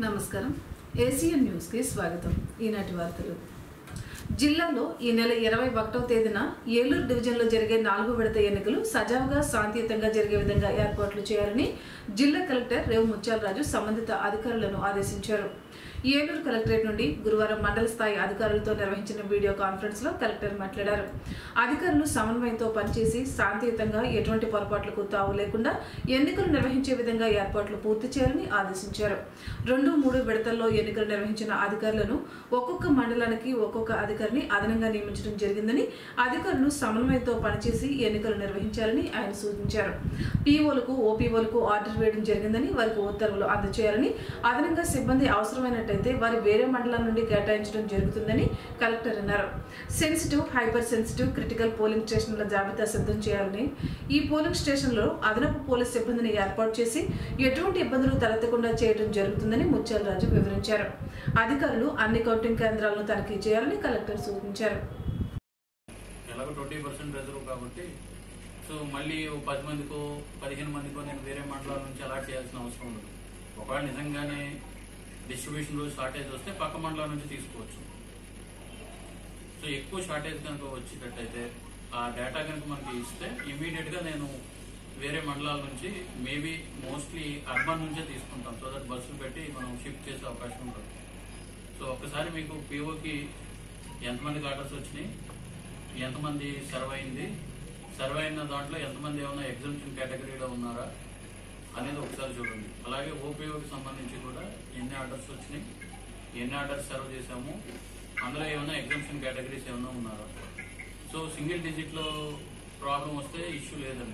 నమస్కారం ఏసియన్ న్యూస్కి స్వాగతం ఈనాటి వార్తలు జిల్లాలో ఈ నెల ఇరవై ఒకటవ తేదీన ఏలూరు డివిజన్లో జరిగే నాలుగో విడత ఎన్నికలు సజావుగా శాంతియుతంగా జరిగే విధంగా ఏర్పాట్లు చేయాలని జిల్లా కలెక్టర్ రేవు ముత్యాలరాజు సంబంధిత అధికారులను ఆదేశించారు ఏలూరు కలెక్టరేట్ నుండి గురువారం మండల స్థాయి అధికారులతో నిర్వహించిన వీడియో కాన్ఫరెన్స్ లో కలెక్టర్ మాట్లాడారు అధికారులు సమన్వయంతో పనిచేసి శాంతియుతంగా ఎటువంటి పొరపాట్లకు తావు లేకుండా ఎన్నికలు నిర్వహించే విధంగా ఏర్పాట్లు పూర్తి చేయాలని ఆదేశించారు రెండు మూడు విడతల్లో ఎన్నికలు నిర్వహించిన అధికారులను ఒక్కొక్క మండలానికి ఒక్కొక్క అధికారిని అదనంగా నియమించడం జరిగిందని అధికారులు సమన్వయంతో పనిచేసి ఎన్నికలు నిర్వహించాలని ఆయన సూచించారు పీఓలకు ఓపీఓలకు ఆర్డర్ వేయడం జరిగిందని వారికి ఉత్తర్వులు అందజేయాలని అదనంగా సిబ్బంది అవసరమైనట్టయితే వారి వేరే మండలం నుండి కేటాయించడం జరుగుతుందని కలెక్టర్ అన్నారు sensitive hyper sensitive critical polling స్టేషన్ల జాబితా సిద్ధం చేయాలని ఈ పోలింగ్ స్టేషన్లో అదనపు పోలీస్ సిబ్బందిని ఏర్పాటు చేసి ఎటువంటి ఇబ్బందులు తలెత్తకుండా చేయడం జరుగుతుందని ముత్యాలరాజు వివరించారు అధికారులు అన్ని కౌంటింగ్ కేంద్రాలను తనిఖీ చేయాలని కలెక్టర్ సూచించారు ఎలాగో ట్వంటీ పర్సెంట్ రిజర్వ్ కాబట్టి సో మళ్ళీ ఓ పది మందికో పదిహేను మందికో నేను వేరే మండలాల నుంచి అలాట్ చేయాల్సిన అవసరం ఉండదు ఒకవేళ నిజంగానే డిస్ట్రిబ్యూషన్లో షార్టేజ్ వస్తే పక్క మండలం నుంచి తీసుకోవచ్చు సో ఎక్కువ షార్టేజ్ కనుక వచ్చేటట్టయితే ఆ డేటా కనుక మనకి ఇస్తే ఇమీడియట్ గా నేను వేరే మండలాల నుంచి మేబీ మోస్ట్లీ అర్బన్ నుంచే తీసుకుంటాం సో దట్ బస్సులు పెట్టి మనం షిఫ్ట్ చేసే అవకాశం ఉంటుంది సో ఒక్కసారి మీకు పిఓకి ఎంతమందికి ఆర్డర్స్ వచ్చినాయి ఎంతమంది సర్వ్ అయింది సర్వ్ అయిన దాంట్లో ఎంతమంది ఏమైనా ఎగ్జామ్షన్ కేటగిరీలో ఉన్నారా అనేది ఒకసారి చూడండి అలాగే ఓపీఓకి సంబంధించి కూడా ఎన్ని ఆర్డర్స్ వచ్చినాయి ఎన్ని ఆర్డర్స్ సర్వ్ చేశాము అందులో ఏమైనా ఎగ్జామ్షన్ కేటగిరీస్ ఏమైనా ఉన్నారా సో సింగిల్ డిజిట్లో ప్రాబ్లం వస్తే ఇష్యూ లేదండి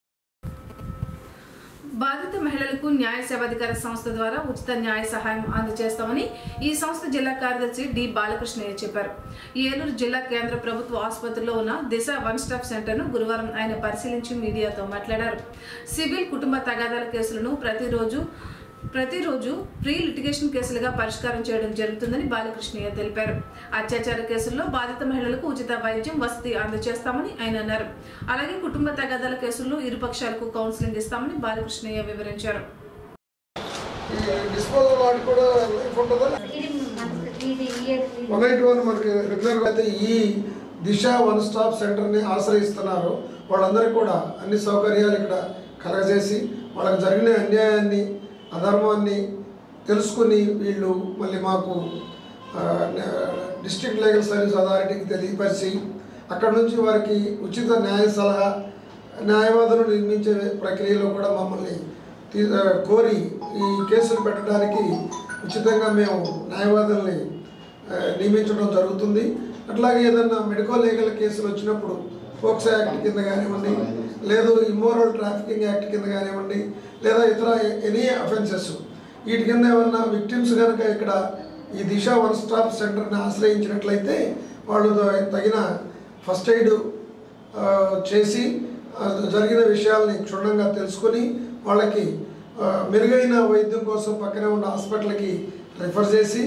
బాధిత మహిళలకు న్యాయ సేవాధికార సంస్థ ద్వారా ఉచిత న్యాయ సహాయం అందజేస్తామని ఈ సంస్థ జిల్లా కార్యదర్శి డి బాలకృష్ణయ్య చెప్పారు ఏలూరు జిల్లా కేంద్ర ప్రభుత్వ ఆసుపత్రిలో ఉన్న దిశ వన్ స్టాప్ సెంటర్ను గురువారం ఆయన పరిశీలించి మీడియాతో మాట్లాడారు సివిల్ కుటుంబ తగాదాల కేసులను ప్రతిరోజు ప్రతిరోజు ప్రీ లిటిగేషన్ కేసులుగా పరిష్కారం చేయడం జరుగుతుందని బాలకృష్ణయ్య తెలిపారు అత్యాచార కేసుల్లో బాధిత మహిళలకు ఉచిత వైద్యం వసతి అందజేస్తామని ఆయన అన్నారు అలాగే కుటుంబ తగాదాల కేసుల్లో ఇరుపక్షాలకు కౌన్సిలింగ్ ఇస్తామని బాలకృష్ణయ్య వివరించారు ఈ డిస్పోజల్ వాటి కూడా లైఫ్ ఉంటుందా ఇది మనకు ఇది ఇయర్లీ వన్ ఎయిట్ వన్ మనకి రెగ్యులర్గా అయితే ఈ దిశ వన్ స్టాప్ సెంటర్ని ఆశ్రయిస్తున్నారు వాళ్ళందరికీ కూడా అన్ని సౌకర్యాలు ఇక్కడ కలగజేసి వాళ్ళకి జరిగిన అన్యాయాన్ని అధర్మాన్ని తెలుసుకుని వీళ్ళు మళ్ళీ మాకు డిస్ట్రిక్ట్ లీగల్ సర్వీస్ అథారిటీకి తెలియపరిచి అక్కడ నుంచి వారికి ఉచిత న్యాయ సలహా న్యాయవాదులు నిర్మించే ప్రక్రియలో కూడా మమ్మల్ని తీ- ఆ, కోరి ఈ కేసులు పెట్టడానికి ఉచితంగా మేము న్యాయవాదుల్ని ఆ, నియమించడం జరుగుతుంది అట్లాగే ఏదన్నా మెడికల్ లీగల్ కేసులు వచ్చినప్పుడు ఫోక్సో యాక్ట్ కింద కానివ్వండి లేదు ఇమ్మోరల్ ట్రాఫికింగ్ యాక్ట్ కింద కానివ్వండి లేదా ఇతర ఎనీ అఫెన్సెస్ వీటి కింద ఏమన్నా విక్టిమ్స్ కనుక ఇక్కడ ఈ దిశ వన్ స్టాప్ సెంటర్ని ఆశ్రయించినట్లయితే వాళ్ళు ద- తగిన ఫస్ట్ ఎయిడ్ ఆ, చేసి ఆ, జరిగిన విషయాల్ని క్షుణ్ణంగా తెలుసుకొని వాళ్ళకి ఆ, మెరుగైన వైద్యం కోసం పక్కనే ఉన్న హాస్పిటల్కి రిఫర్ చేసి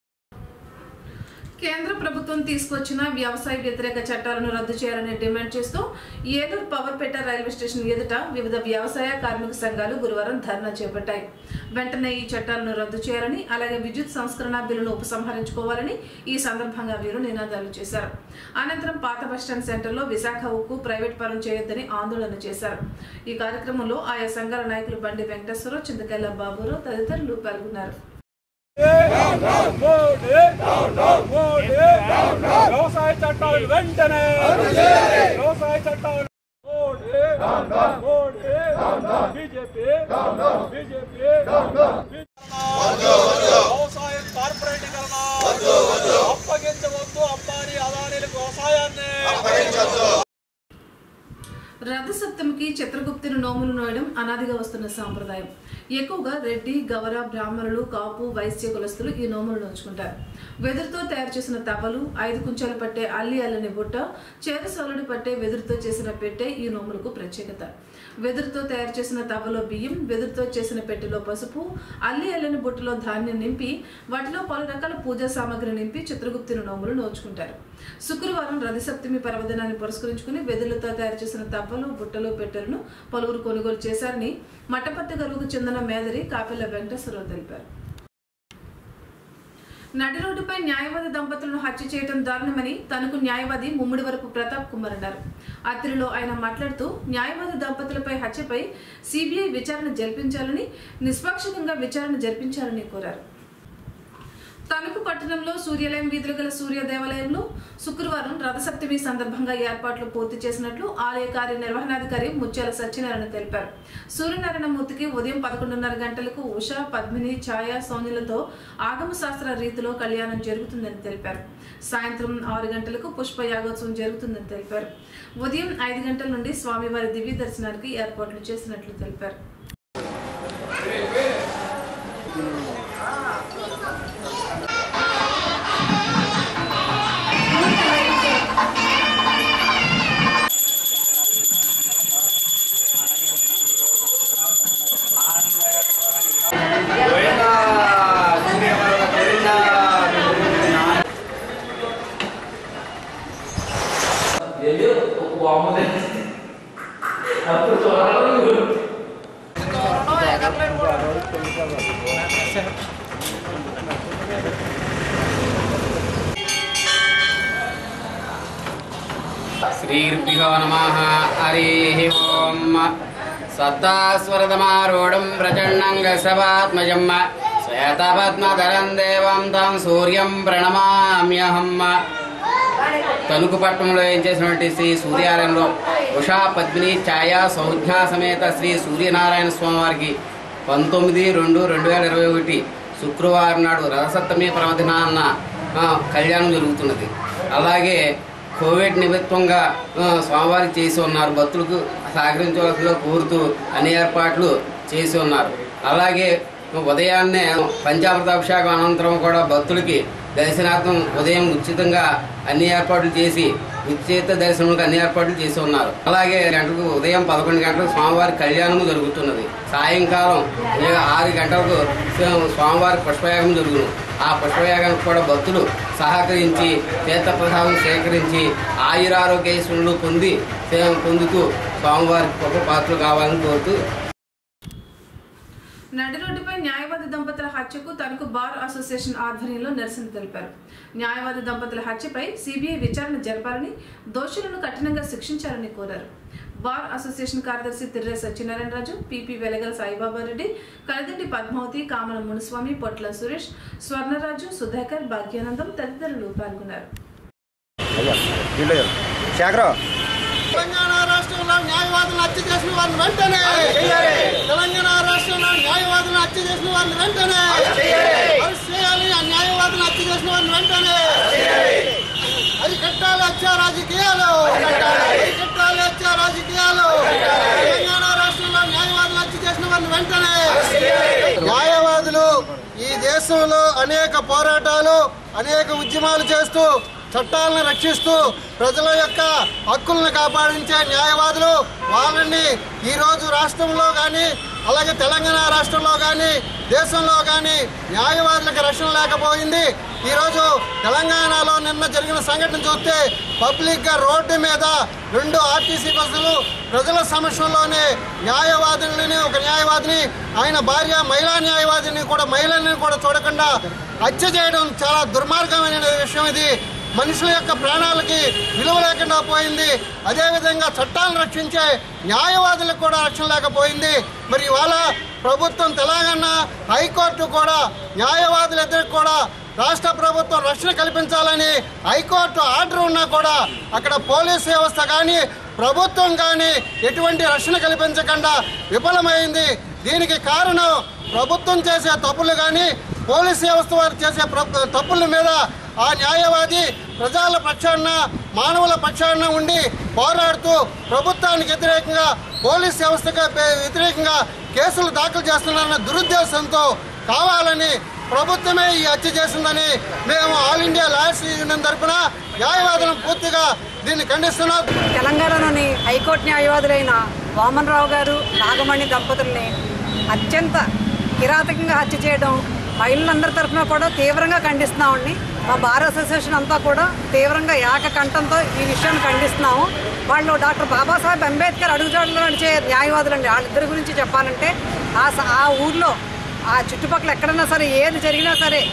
కేంద్ర ప్రభుత్వం తీసుకొచ్చిన వ్యవసాయ వ్యతిరేక చట్టాలను రద్దు చేయాలని డిమాండ్ చేస్తూ ఏలూరు పవర్పేట రైల్వే స్టేషన్ ఎదుట వివిధ వ్యవసాయ కార్మిక సంఘాలు గురువారం ధర్నా చేపట్టాయి వెంటనే ఈ చట్టాలను రద్దు చేయాలని అలాగే విద్యుత్ సంస్కరణ బిల్లును ఉపసంహరించుకోవాలని ఈ సందర్భంగా వీరు నినాదాలు చేశారు అనంతరం పాత బస్టాండ్ సెంటర్లో విశాఖ ఉక్కు ప్రైవేట్ పరం చేయొద్దని ఆందోళన చేశారు ఈ కార్యక్రమంలో ఆయా సంఘాల నాయకులు బండి వెంకటేశ్వరరావు చింతకెళ్ల బాబురావు తదితరులు పాల్గొన్నారు వ్యవసాయ చట్టాలు వెంటనే వ్యవసాయ చట్టాలు బీజేపీ బీజేపీ వ్యవసాయ కార్పొరేటీకరణ అప్పగించవద్దు అంబానీ అదానీలకు వ్యవసాయాన్ని రథసప్తమికి చిత్రగుప్తుని నోములు నోయడం అనాదిగా వస్తున్న సాంప్రదాయం ఎక్కువగా రెడ్డి గవర బ్రాహ్మణులు కాపు వైశ్య కులస్తులు ఈ నోములు నోచుకుంటారు వెదురుతో తయారు చేసిన తవ్వలు ఐదు కుంచాలు పట్టే అల్లి అల్లని బుట్ట చేరు సొలడి పట్టే వెదురుతో చేసిన పెట్టె ఈ నోములకు ప్రత్యేకత వెదురుతో తయారు చేసిన తవ్వలో బియ్యం వెదురుతో చేసిన పెట్టెలో పసుపు అల్లి అల్లని బుట్టలో ధాన్యం నింపి వాటిలో పలు రకాల పూజా సామాగ్రి నింపి చిత్రగుప్తుని నోములు నోచుకుంటారు శుక్రవారం రథసప్తమి పర్వదినాన్ని పురస్కరించుకుని వెదురులతో తయారు చేసిన తవ్వలు బుట్టలు పెట్టెలను పలువురు కొనుగోలు చేశారని మట్టపట్టు గరువుకు చెందిన మేదరి కాపెల్ల వెంకటేశ్వరరావు తెలిపారు నడి రోడ్డుపై న్యాయవాది దంపతులను హత్య చేయడం దారుణమని తనకు న్యాయవాది ముమ్మిడి వరపు ప్రతాప్ కుమార్ అన్నారు అత్రిలో ఆయన మాట్లాడుతూ న్యాయవాది దంపతులపై హత్యపై సిబిఐ విచారణ జరిపించాలని నిష్పాక్షికంగా విచారణ జరిపించాలని కోరారు తణుకు పట్టణంలో సూర్యాలయం వీధులు గల సూర్య దేవాలయంలో శుక్రవారం రథసప్తమి సందర్భంగా ఏర్పాట్లు పూర్తి చేసినట్లు ఆలయ కార్యనిర్వహణాధికారి ముత్యాల సత్యనారాయణ తెలిపారు సూర్యనారాయణ మూర్తికి ఉదయం పదకొండున్నర గంటలకు ఉషా పద్మిని ఛాయ సౌన్యులతో ఆగమ శాస్త్ర రీతిలో కళ్యాణం జరుగుతుందని తెలిపారు సాయంత్రం ఆరు గంటలకు పుష్ప యాగోత్సవం జరుగుతుందని తెలిపారు ఉదయం ఐదు గంటల నుండి స్వామివారి దివ్య దర్శనానికి ఏర్పాట్లు చేసినట్లు తెలిపారు శ్రీర్భ్యో నమ హరి ఓం సత్తాస్వరదమారూఢం ప్రచండం గసవాత్మజం శ్వేతపద్మధరం దేవం తం సూర్యం ప్రణమామ్యహం తణుకు పట్టణంలో ఏం చేసినటువంటి శ్రీ సూర్యాలయంలో ఉషా పద్మిని ఛాయా సౌజ్ఞా సమేత శ్రీ సూర్యనారాయణ స్వామి వారికి పంతొమ్మిది రెండు రెండు వేల ఇరవై ఒకటి శుక్రవారం నాడు రథసప్తమి పర్వదినాన్న ఆ, కళ్యాణం జరుగుతున్నది అలాగే కోవిడ్ నిమిత్తంగా ఆ, స్వామివారికి చేసి ఉన్నారు భక్తులకు సహకరించవలసిందిగా కోరుతూ అన్ని ఏర్పాట్లు చేసి ఉన్నారు అలాగే ఉదయాన్నే పంచామృతాభిషేకం అనంతరం కూడా భక్తులకి దర్శనార్థం ఉదయం ఉచితంగా అన్ని ఏర్పాట్లు చేసి ఉచిత దర్శనంకి అన్ని ఏర్పాట్లు చేసి ఉన్నారు అలాగే గంటలకు ఉదయం పదకొండు గంటలకు స్వామివారి కళ్యాణము జరుగుతున్నది సాయంకాలం ఏ- ఆరు గంటలకు స్వ- స్వామివారి పుష్పయాగం జరుగును ఆ పుష్పయాగానికి కూడా భక్తులు సహకరించి తీర్థప్రసాదం సేకరించి ఆయురారోగ్యశ్వరులు పొంది సేవ పొందుతూ స్వామివారికి గొప్ప పాత్రలు కావాలని కోరుతూ నడి రోడ్డుపై న్యాయవాది దంపతుల హత్యకు తనకు బార్ అసోసియేషన్ ఆధ్వర్యంలో నిరసన తెలిపారు న్యాయవాది దంపతుల హత్యపై సిబిఐ విచారణ జరపాలని దోషులను కఠినంగా శిక్షించాలని కోరారు బార్ అసోసియేషన్ కార్యదర్శి తిర్రే సత్యనారాయణరాజు పిపి వెలగల సాయిబాబా రెడ్డి కలిదిండి పద్మావతి కామల మునుస్వామి పొట్ల సురేష్ స్వర్ణరాజు సుధాకర్ భాగ్యానందం తదితరులు పాల్గొన్నారు తెలంగాణ రాష్ట్రంలో న్యాయవాదులను హత్య చేసిన వారిని వెంటనే తెలంగాణ రాష్ట్రంలో న్యాయవాదులను హత్య చేసిన వారిని వెంటనే అరెస్ట్ చేయాలి ఆ న్యాయవాదులను హత్య చేసిన వారిని వెంటనే అరికట్టాలి హత్య రాజకీయాలు అరికట్టాలి హత్య రాజకీయాలు తెలంగాణ రాష్ట్రంలో న్యాయవాదులను హత్య చేసిన వారిని వెంటనే న్యాయవాదులు ఈ దేశంలో అనేక పోరాటాలు అనేక ఉద్యమాలు చేస్తూ చట్టాలను రక్షిస్తూ ప్రజల యొక్క హక్కులను కాపాడించే న్యాయవాదులు వాళ్ళని ఈరోజు రాష్ట్రంలో కానీ అలాగే తెలంగాణ రాష్ట్రంలో కానీ దేశంలో కానీ న్యాయవాదులకు రక్షణ లేకపోయింది ఈరోజు తెలంగాణలో నిన్న జరిగిన సంఘటన చూస్తే పబ్లిక్గా రోడ్డు మీద రెండు ఆర్టీసీ బస్సులు ప్రజల సమక్షంలోనే న్యాయవాదులని ఒక న్యాయవాదిని ఆయన భార్య మహిళా న్యాయవాదిని కూడా మహిళల్ని కూడా చూడకుండా హత్య చేయడం చాలా దుర్మార్గమైన విషయం ఇది మనుషుల యొక్క ప్రాణాలకి విలువ లేకుండా పోయింది అదేవిధంగా చట్టాలను రక్షించే న్యాయవాదులకు కూడా రక్షణ లేకపోయింది మరి ఇవాళ ప్రభుత్వం తెలంగాణ హైకోర్టు కూడా న్యాయవాదులిద్దరికి కూడా రాష్ట్ర ప్రభుత్వం రక్షణ కల్పించాలని హైకోర్టు ఆర్డర్ ఉన్నా కూడా అక్కడ పోలీస్ వ్యవస్థ కానీ ప్రభుత్వం కానీ ఎటువంటి రక్షణ కల్పించకుండా విఫలమైంది దీనికి కారణం ప్రభుత్వం చేసే తప్పులు కానీ పోలీస్ వ్యవస్థ వారు చేసే ప్ర- తప్పుల మీద ఆ న్యాయవాది ప్రజల పక్షాన మానవుల పక్షాన ఉండి పోరాడుతూ ప్రభుత్వానికి వ్యతిరేకంగా పోలీస్ వ్యవస్థకు వ్య- వ్యతిరేకంగా కేసులు దాఖలు చేస్తున్నారన్న దురుద్దేశంతో కావాలని ప్రభుత్వమే ఈ హత్య చేసిందని మేము ఆల్ ఇండియా లాయర్స్ యూనియన్ తరఫున న్యాయవాదులను పూర్తిగా దీన్ని ఖండిస్తున్నాం తెలంగాణలోని హైకోర్టు న్యాయవాదులైన వామన్ రావు గారు నాగమణి దంపతుల్ని అత్యంత కిరాతకంగా హత్య చేయడం మహిళలందరి తరఫున కూడా తీవ్రంగా ఖండిస్తున్నామండి మా బార్ అసోసియేషన్ అంతా కూడా తీవ్రంగా ఏకకంఠంతో ఈ విషయాన్ని ఖండిస్తున్నాము వాళ్ళు డాక్టర్ బాబాసాహెబ్ అంబేద్కర్ అడుగుజాడలో నడిచే న్యాయవాదులండి వాళ్ళిద్దరి గురించి చెప్పాలంటే ఆ స- ఆ ఊర్లో ఆ చుట్టుపక్కల ఎక్కడన్నా సరే ఏది జరిగినా సరే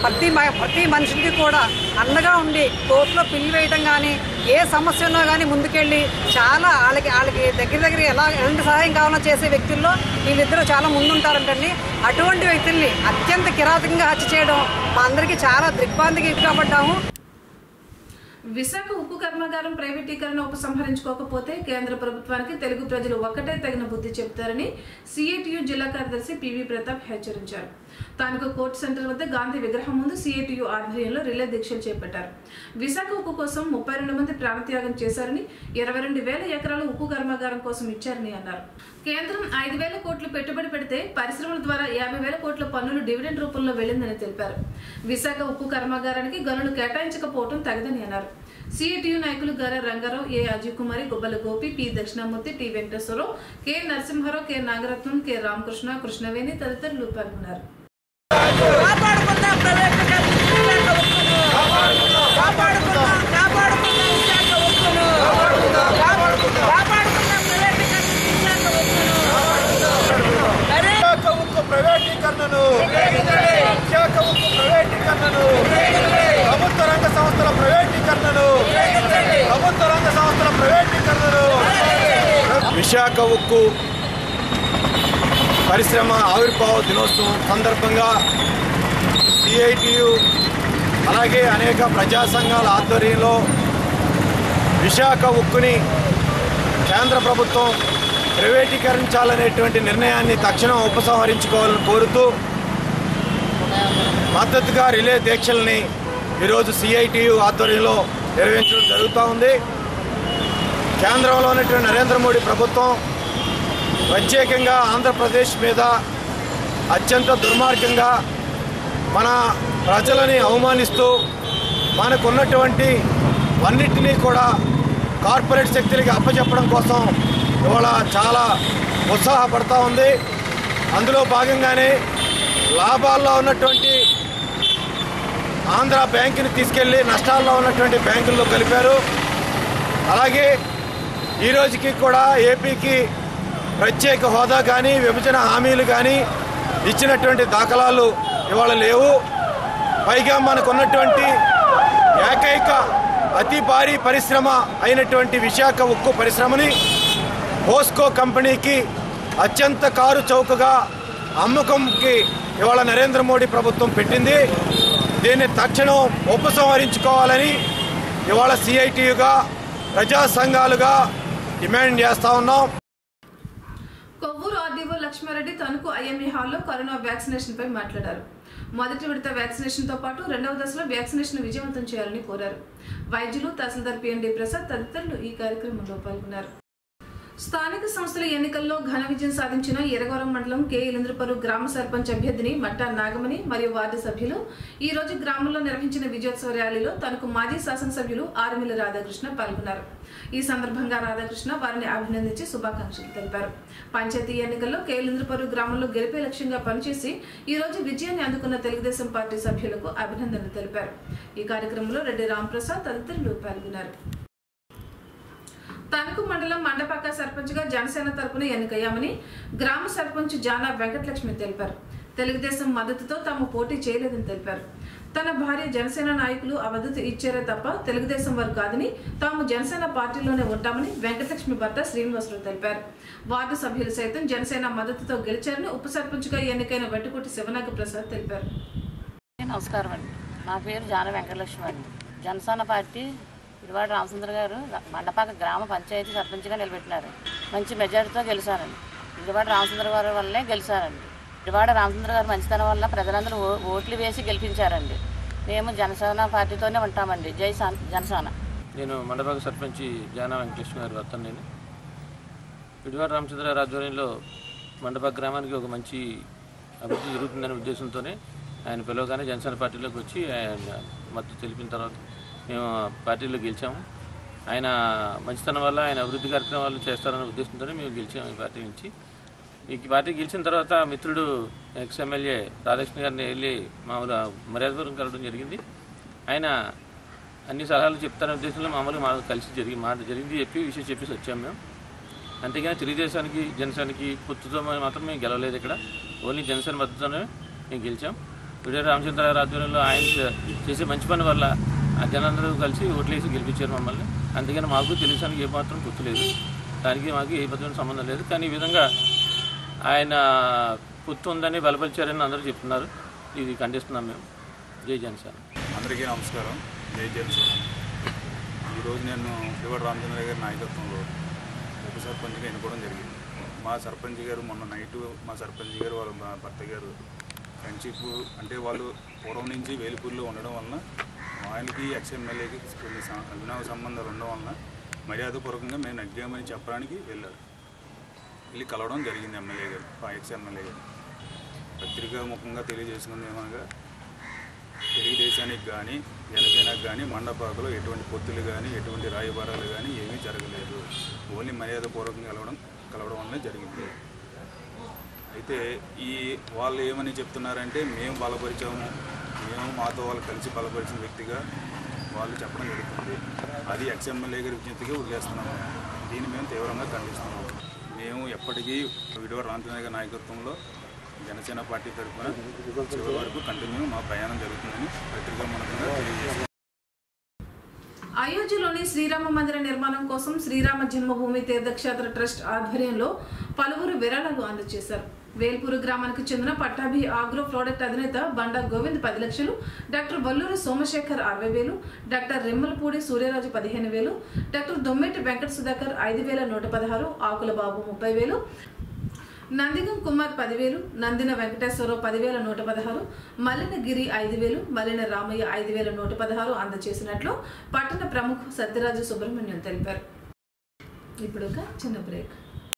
ప్రతి మ- ప్రతి మనిషికి కూడా అండగా ఉండి కోర్టులో పిల్లి వేయటం కానీ ఏ సమస్య ఉన్నా కానీ ముందుకెళ్ళి చాలా వాళ్ళకి వాళ్ళకి దగ్గర దగ్గర ఎలా ఎలాంటి సహాయం కావాలో చేసే వ్యక్తుల్లో వీళ్ళిద్దరూ చాలా ముందుంటారంటండి అటువంటి వ్యక్తుల్ని అత్యంత కిరాతకంగా హత్య చేయడం మా అందరికీ చాలా దిగ్భ్రాంతికి ఎదురుపడ్డాము విశాఖ ఉక్కు కర్మాగారం ప్రైవేటీకరణ ఉపసంహరించుకోకపోతే కేంద్ర ప్రభుత్వానికి తెలుగు ప్రజలు ఒక్కటే తగిన బుద్ధి చెబుతారని సిఐటియు జిల్లా కార్యదర్శి పివి ప్రతాప్ హెచ్చరించారు స్థానిక కోర్టు సెంటర్ వద్ద గాంధీ విగ్రహం ముందు సిఐటియు ఆధ్వర్యంలో రిలే దీక్షలు చేపట్టారు విశాఖ ఉక్కు కోసం ముప్పై రెండు మంది ప్రాణత్యాగం చేశారని ఇరవై రెండు వేల ఎకరాలు ఉక్కు కర్మాగారం కోసం ఇచ్చారని అన్నారు కేంద్రం ఐదు వేల కోట్లు పెట్టుబడి పెడితే పరిశ్రమల ద్వారా యాభై వేల కోట్ల పన్నులు డివిడెండ్ రూపంలో వెళ్లిందని తెలిపారు విశాఖ ఉక్కు కర్మాగారానికి గనులు కేటాయించకపోవడం తగదని అన్నారు సిఐటియు నాయకులు Gara Rangarao A Ajay Kumari Gubbala Gopi P Dakshinamurthy T Venkateswararao K Narasimharao K Nagaratnam K Ramakrishna Krishnaveni తదితరులు పాల్గొన్నారు విశాఖ ఉక్కు ప్రైవేటీకరణను విశాఖ ఉక్కు ప్రైవేటీకరణను ప్రభుత్వ రంగ సంస్థల ప్రైవేటీకరణను ప్రభుత్వ రంగ సంస్థల ప్రైవేటీకరణను విశాఖ ఉక్కు పరిశ్రమ ఆవిర్భావ దినోత్సవం సందర్భంగా సిఐటియు అలాగే అనేక ప్రజా సంఘాల ఆధ్వర్యంలో విశాఖ ఉక్కుని కేంద్ర ప్రభుత్వం ప్రైవేటీకరించాలనేటువంటి నిర్ణయాన్ని తక్షణం ఉపసంహరించుకోవాలని కోరుతూ మద్దతుగా రిలే దీక్షల్ని ఈరోజు సిఐటియు ఆధ్వర్యంలో నిర్వహించడం జరుగుతూ ఉంది కేంద్రంలో ఉన్నటువంటి నరేంద్ర మోడీ ప్రభుత్వం ప్రత్యేకంగా ఆంధ్రప్రదేశ్ మీద అత్యంత దుర్మార్గంగా మన ప్రజలని అవమానిస్తూ మనకున్నటువంటి అన్నిటినీ కూడా కార్పొరేట్ శక్తులకి అప్పచెప్పడం కోసం ఇవాళ చాలా ఉత్సాహపడతా ఉంది అందులో భాగంగానే లాభాల్లో ఉన్నటువంటి ఆంధ్ర బ్యాంకుని తీసుకెళ్లి నష్టాల్లో ఉన్నటువంటి బ్యాంకుల్లో కలిపారు అలాగే ఈ రోజుకి కూడా ఏపీకి ప్రత్యేక హోదా కానీ విభజన హామీలు కానీ ఇచ్చినటువంటి దాఖలాలు ఇవాళ లేవు పైగా మనకున్నటువంటి ఏకైక అతి భారీ పరిశ్రమ అయినటువంటి విశాఖ ఉక్కు పరిశ్రమని పోస్కో కంపెనీకి అత్యంత కారు చౌకగా అమ్మకంకి ఇవాళ నరేంద్ర మోడీ ప్రభుత్వం పెట్టింది దీన్ని తక్షణం ఉపసంహరించుకోవాలని ఇవాళ సిఐటియుగా ప్రజా సంఘాలుగా డిమాండ్ చేస్తా ఉన్నాం కొవ్వూరు ఆర్డీఓ లక్ష్మారెడ్డి తణుకు ఐఎంఏ హాల్లో కరోనా వ్యాక్సినేషన్ పై మాట్లాడారు మొదటి విడత వ్యాక్సినేషన్ తో పాటు రెండవ దశలో వ్యాక్సినేషన్ విజయవంతం చేయాలని కోరారు వైద్యులు తహసీల్దార్ పిఎన్డి ప్రసాద్ తదితరులు ఈ కార్యక్రమంలో పాల్గొన్నారు స్థానిక సంస్థల ఎన్నికల్లో ఘన విజయం సాధించిన ఎరగవరం మండలం కె ఇలంద్రపరు గ్రామ సర్పంచ్ అభ్యర్థిని మట్టా నాగమణి మరియు వార్డు సభ్యులు ఈ రోజు గ్రామంలో నిర్వహించిన విజయోత్సవ ర్యాలీలో తనకు మాజీ శాసనసభ్యులు ఆర్మిల రాధాకృష్ణ పాల్గొన్నారు ఈ సందర్భంగా రాధాకృష్ణ వారిని అభినందించి శుభాకాంక్షలు తెలిపారు పంచాయతీ ఎన్నికల్లో కేలింద్రపరు గ్రామంలో గెలిపే లక్ష్యంగా పనిచేసి ఈ రోజు విజయాన్ని అందుకున్న తెలుగుదేశం పార్టీ సభ్యులకు అభినందనలు తెలిపారు ఈ కార్యక్రమంలో రెడ్డి రాంప్రసాద్ తదితరులు పాల్గొన్నారు తణుకు మండలం మండపాక సర్పంచ్ గా జనసేన తరపున ఎన్నికయ్యామని గ్రామ సర్పంచ్ జానా వెంకటలక్ష్మి తెలిపారు తెలుగుదేశం మద్దతుతో తాము పోటీ చేయలేదని తెలిపారు తన భార్య జనసేన నాయకులు ఆ మద్దతు ఇచ్చారే తప్ప తెలుగుదేశం వారు కాదని తాము జనసేన పార్టీలోనే ఉంటామని వెంకటలక్ష్మి భర్త శ్రీనివాసరావు తెలిపారు వార్డు సభ్యులు సైతం జనసేన మద్దతుతో గెలిచారని ఉప సర్పంచ్గా ఎన్నికైన వెట్టుకుటి శివనాగ ప్రసాద్ తెలిపారు నమస్కారం అండి నా పేరు జాన వెంకటలక్ష్మి అండి జనసేన పార్టీ ఇరువాడ రామచంద్ర గారు మండపాక గ్రామ పంచాయతీ సర్పంచ్గా నిలబెట్టినారు మంచి మెజారిటీతో గెలిచారండి ఇరువాడ రామచంద్ర గారి వల్లనే గెలిచారండి ఇరువాడ రామచంద్ర గారు మంచితనం వల్ల ప్రజలందరూ ఓ- ఓట్లు వేసి గెలిపించారండి మేము జనసేన పార్టీతోనే ఉంటామండి జై సా- జనసేన నేను మండపాక సర్పంచి జానా వెంకటేశ్వర గారి వస్తాను నేను పిడివాడ రామచంద్ర గారి ఆధ్వర్యంలో మండపాక గ్రామానికి ఒక మంచి అభివృద్ధి జరుగుతుందనే ఉద్దేశంతోనే ఆయన పిలవగానే జనసేన పార్టీలోకి వచ్చి ఆయన మద్దతు తెలిపిన తర్వాత మేము పార్టీలో గెలిచాము ఆయన మంచితనం వల్ల ఆయన అభివృద్ధి కార్యక్రమాలు చేస్తారనే ఉద్దేశంతోనే మేము గెలిచాము ఈ పార్టీ నుంచి ఈ పార్టీ గెలిచిన తర్వాత మిత్రుడు ఎక్స్ ఎమ్మెల్యే రాధాకృష్ణ గారిని వెళ్ళి మామూలు మర్యాదపూర్వకం కలవడం జరిగింది ఆయన అన్ని సలహాలు చెప్తారనే ఉద్దేశంలో మామూలుగా మా కలిసి జరిగి మాట జరిగింది చెప్పి విషయం చెప్పేసి వచ్చాము మేము అంతేగాని తెలుగుదేశానికి జనసేనకి పొత్తుతో మాత్రం మేము గెలవలేదు ఇక్కడ ఓన్లీ జనసేన మద్దతుతోనే మేము గెలిచాం విజయ రామచంద్రరావు ఆధ్వర్యంలో ఆయన చే- చేసే మంచి పని వల్ల ఆ జనందరూ కలిసి ఓట్లేసి గెలిపించారు మమ్మల్ని అందుకని మాకు తెలుసానికి ఏమాత్రం గుర్తులేదు దానికి మాకు ఏ విధమైన సంబంధం లేదు కానీ ఈ విధంగా ఆయన పొత్తు ఉందని బలపరిచారని అందరూ చెప్తున్నారు ఇది ఖండిస్తున్నాం మేము జై జనసేన అందరికీ నమస్కారం జై జనసేన ఈరోజు నేను పివడి రామచంద్ర గారి నాయకత్వంలో ఉప సర్పంచ్గా ఎన్నుకోవడం జరిగింది మా సర్పంచ్ గారు మొన్న నైట్ మా సర్పంచ్ గారు వాళ్ళ మా భర్త గారు ఫ్రెండ్షిప్ అంటే వాళ్ళు పూర్వం నుంచి వేలిపూర్లో ఉండడం వలన ఆయనకి ఎక్స్ ఎమ్మెల్యేకి కొన్ని స- అభినవ సంబంధాలు ఉండడం వలన మర్యాదపూర్వకంగా మేము నగ్గామని చెప్పడానికి వెళ్ళారు వెళ్ళి కలవడం జరిగింది ఎమ్మెల్యే గారు ఎక్స్ ఎమ్మెల్యే గారు పత్రికా ముఖంగా తెలియజేసుకుంది ఏమనగా తెలుగుదేశానికి కానీ జనసేనకు కానీ మండపాకలో ఎటువంటి పొత్తులు కానీ ఎటువంటి రాయబారాలు కానీ ఏమీ జరగలేదు ఓన్లీ మర్యాదపూర్వకంగా కలవడం కలవడం వల్లనే జరిగింది అయితే ఈ వాళ్ళు ఏమని చెప్తున్నారంటే మేము బలపరిచాము మేము మాతో వాళ్ళు కలిసి బలపరిచిన వ్యక్తిగా వాళ్ళు చెప్పడం జరుగుతుంది అది ఎక్స్ఎమ్మెల్యే గారి విజ్ఞప్తిగా వదిలేస్తున్నాము దీన్ని మేము తీవ్రంగా ఖండిస్తున్నాము మేము ఎప్పటికీ విడివాడ రామచంద్ర గారి నాయకత్వంలో జనసేన పార్టీ తరఫున చివరి వరకు కంటిన్యూ మా ప్రయాణం జరుగుతుందని పత్రికా మూలకంగా తెలియజేస్తున్నాం అయోధ్యలోని శ్రీరామ మందిర నిర్మాణం కోసం శ్రీరామ జన్మభూమి తీర్థక్షేత్ర ట్రస్ట్ ఆధ్వర్యంలో పలువురు విరాళాలు అందజేశారు వేల్పూరు గ్రామానికి చెందిన పట్టాభి ఆగ్రో ప్రోడక్ట్ అధినేత బండా గోవింద్ పది లక్షలు డాక్టర్ వల్లూరు సోమశేఖర్ అరవై వేలు డాక్టర్ రెమ్మలపూడి సూర్యరాజు పదిహేను వేలు డాక్టర్ దొమ్మెటి వెంకట సుధాకర్ ఐదు వేల నూట పదహారు ఆకుల బాబు ముప్పై వేలు నందిగం కుమార్ పదివేలు నందిన వెంకటేశ్వరరావు పదివేల నూట పదహారు మల్లినగిరి ఐదు వేలు మల్లిన రామయ్య ఐదు వేల నూట పదహారు అందజేసినట్లు పట్టణ ప్రముఖ సత్యరాజు సుబ్రహ్మణ్యం తెలిపారు ఇప్పుడు ఒక చిన్న బ్రేక్